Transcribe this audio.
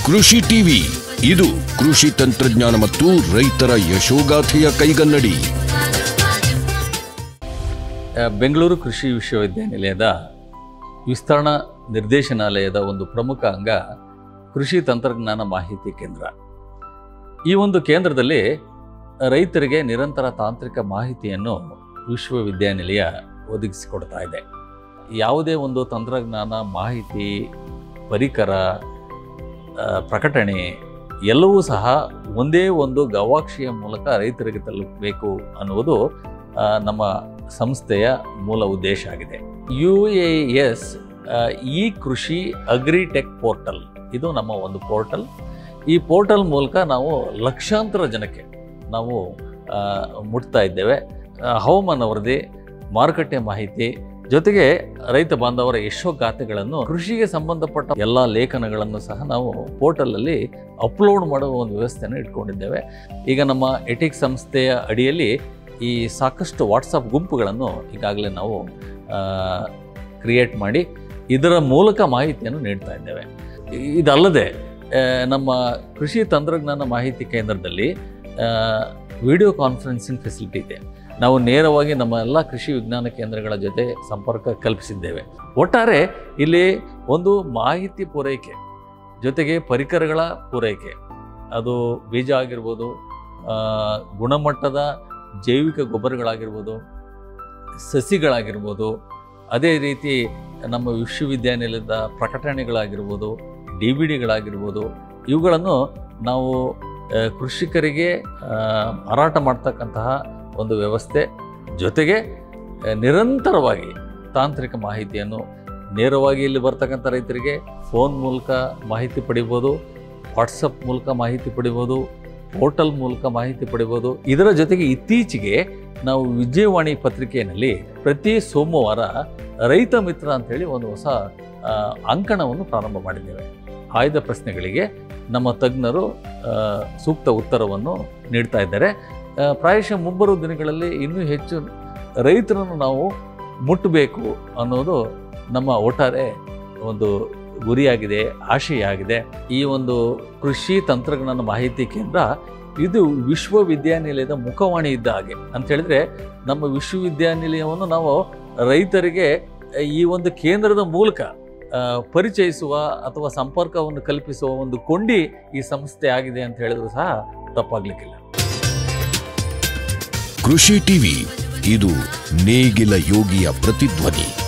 ಕೃಷಿ ಟಿವಿ ಇದು ಕೃಷಿ ತಂತ್ರಜ್ಞಾನ ಮತ್ತು ರೈತರ ಯಶೋಗಾಥೆಯ ಕೈಗನ್ನಡಿ ಆ, ಬೆಂಗಳೂರು ಕೃಷಿ ವಿಶ್ವವಿದ್ಯಾನಿಲಯದ ವಿಸ್ತರಣಾ ನಿರ್ದೇಶನಾಲಯದ ಒಂದು ಪ್ರಮುಖ ಅಂಗ ಕೃಷಿ ತಂತ್ರಜ್ಞಾನ ಮಾಹಿತಿ ಕೇಂದ್ರ ಈ ಒಂದು ಕೇಂದ್ರದಲ್ಲಿ ರೈತರಿಗೆ ನಿರಂತರ ತಾಂತ್ರಿಕ ಮಾಹಿತಿಯನ್ನು ವಿಶ್ವವಿದ್ಯಾನಿಲಯ ಒದಗಿಸಿಕೊಡ್ತಾ ಇದೆ ಯಾವುದೇ ಒಂದು ತಂತ್ರಜ್ಞಾನ ಮಾಹಿತಿ ಪರಿಕರ ಆ, ಪ್ರಕಟಣೆ ಎಲ್ಲವೂ ಸಹ ಒಂದೇ ಒಂದು ಗವಾಕ್ಷಿಯ ಮೂಲಕ ರೈತರಿಗೆ ತಲುಪಬೇಕು ಅನ್ನುವುದು ಆ, ನಮ್ಮ ಸಂಸ್ಥೆಯ ಮೂಲ ಉದ್ದೇಶ ಆಗಿದೆ U A S E Krishi agritech portal ಇದು ನಮ್ಮ ಒಂದು ಪೋರ್ಟಲ್ ಈ ಪೋರ್ಟಲ್ ಮೂಲಕ ನಾವು ಲಕ್ಷಾಂತರ ಜನಕ್ಕೆ ನಾವು ಆ, ಮುಟ್ತಾ ಇದ್ದೇವೆ ಆ, ಹವಾಮಾನ ವರದಿ ಮಾರುಕಟ್ಟೆ ಮಾಹಿತಿ ಜೊತೆಗೆ ರೈತ ಬಾಂಧವರ ಯಶೋಗಾಥೆಗಳನ್ನು ಕೃಷಿಗೆ ಸಂಬಂಧಪಟ್ಟ ಎಲ್ಲ ಲೇಖನಗಳನ್ನು ಸಹ ನಾವು ಪೋರ್ಟಲಲ್ಲಿ ಅಪ್ಲೋಡ್ ಮಾಡುವ ಒಂದು ವ್ಯವಸ್ಥೆಯನ್ನು ಇಟ್ಕೊಂಡಿದ್ದೇವೆ ಈಗ ನಮ್ಮ ಎಟಿಕ್ ಸಂಸ್ಥೆಯ ಅಡಿಯಲ್ಲಿ ಈ ಸಾಕಷ್ಟು ವಾಟ್ಸಪ್ ಗುಂಪುಗಳನ್ನು ಈಗಾಗಲೇ ನಾವು ಕ್ರಿಯೇಟ್ ಮಾಡಿ ಇದರ ಮೂಲಕ ಮಾಹಿತಿಯನ್ನು ನೀಡ್ತಾ ಇದ್ದೇವೆ ಇ- ಇದಲ್ಲದೆ ಆ, ನಮ್ಮ ಕೃಷಿ ತಂತ್ರಜ್ಞಾನ ಮಾಹಿತಿ ಕೇಂದ್ರದಲ್ಲಿ ವಿಡಿಯೋ ಕಾನ್ಫರೆನ್ಸಿಂಗ್ ಫೆಸಿಲಿಟಿ ಇದೆ ನಾವು ನೇರವಾಗಿ ನಮ್ಮ ಎಲ್ಲ ಕೃಷಿ ವಿಜ್ಞಾನ ಕೇಂದ್ರಗಳ ಜೊತೆ ಸಂಪರ್ಕ ಕಲ್ಪಿಸಿದ್ದೇವೆ ಒಟ್ಟಾರೆ ಇಲ್ಲಿ ಒಂದು ಮಾಹಿತಿ ಪೂರೈಕೆ ಜೊತೆಗೆ ಪರಿಕರಗಳ ಪೂರೈಕೆ ಅದು ಬೀಜ ಆಗಿರ್ಬೋದು ಆ, ಗುಣಮಟ್ಟದ ಜೈವಿಕ ಗೊಬ್ಬರಗಳಾಗಿರ್ಬೋದು ಸಸಿಗಳಾಗಿರ್ಬೋದು ಅದೇ ರೀತಿ ನಮ್ಮ ವಿಶ್ವವಿದ್ಯಾನಿಲಯದ ಪ್ರಕಟಣೆಗಳಾಗಿರ್ಬೋದು ಡಿ ಬಿ ಡಿಗಳಾಗಿರ್ಬೋದು ಇವುಗಳನ್ನು ನಾವು ಆ, ಕೃಷಿಕರಿಗೆ ಆ, ಮಾರಾಟ ಮಾಡ್ತಕ್ಕಂತಹ ಒಂದು ವ್ಯವಸ್ಥೆ ಜೊತೆಗೆ ಆ, ನಿರಂತರವಾಗಿ ತಾಂತ್ರಿಕ ಮಾಹಿತಿಯನ್ನು ನೇರವಾಗಿ ಇಲ್ಲಿ ಬರ್ತಕ್ಕಂಥ ರೈತರಿಗೆ ಫೋನ್ ಮೂಲಕ ಮಾಹಿತಿ ಪಡಿಬೋದು ವಾಟ್ಸಪ್ ಮೂಲಕ ಮಾಹಿತಿ ಪಡಿಬೋದು ಪೋರ್ಟಲ್ ಮೂಲಕ ಮಾಹಿತಿ ಪಡಿಬೋದು ಇದರ ಜೊತೆಗೆ ಇತ್ತೀಚೆಗೆ ನಾವು ವಿಜಯವಾಣಿ ಪತ್ರಿಕೆಯಲ್ಲಿ ಪ್ರತಿ ಸೋಮವಾರ ರೈತ ಮಿತ್ರ ಅಂತೇಳಿ ಒಂದು ಹೊಸ ಆ, ಅಂಕಣವನ್ನು ಪ್ರಾರಂಭ ಮಾಡಿದ್ದೇವೆ ಆಯ್ದ ಪ್ರಶ್ನೆಗಳಿಗೆ ನಮ್ಮ ತಜ್ಞರು ಆ, ಸೂಕ್ತ ಉತ್ತರವನ್ನು ನೀಡ್ತಾ ಇದ್ದಾರೆ ಆ, ಪ್ರಾಯಶಃ ಮುಂಬರುವ ದಿನಗಳಲ್ಲಿ ಇನ್ನೂ ಹೆಚ್ಚು ರೈತರನ್ನು ನಾವು ಮುಟ್ಟಬೇಕು ಅನ್ನೋದು ನಮ್ಮ ಒಟ್ಟಾರೆ ಒಂದು ಗುರಿಯಾಗಿದೆ ಆಶಯ ಆಗಿದೆ ಈ ಒಂದು ಕೃಷಿ ತಂತ್ರಜ್ಞಾನ ಮಾಹಿತಿ ಕೇಂದ್ರ ಇದು ವಿಶ್ವವಿದ್ಯಾನಿಲಯದ ಮುಖವಾಣಿ ಇದ್ದ ಹಾಗೆ ಅಂತ ಹೇಳಿದ್ರೆ ನಮ್ಮ ವಿಶ್ವವಿದ್ಯಾನಿಲಯವನ್ನು ನಾವು ರೈತರಿಗೆ ಈ ಒಂದು ಕೇಂದ್ರದ ಮೂಲಕ ಆ, ಪರಿಚಯಿಸುವ ಅಥವಾ ಸಂಪರ್ಕವನ್ನು ಕಲ್ಪಿಸುವ ಒಂದು ಕೊಂಡಿ ಈ ಸಂಸ್ಥೆ ಆಗಿದೆ ಅಂತ ಹೇಳಿದ್ರು ಸಹ ತಪ್ಪಾಗ್ಲಿಕ್ಕಿಲ್ಲ ಕೃಷಿ ಟಿವಿ ಇದು ನೇಗಿಲ ಯೋಗಿಯ ಪ್ರತಿಧ್ವನಿ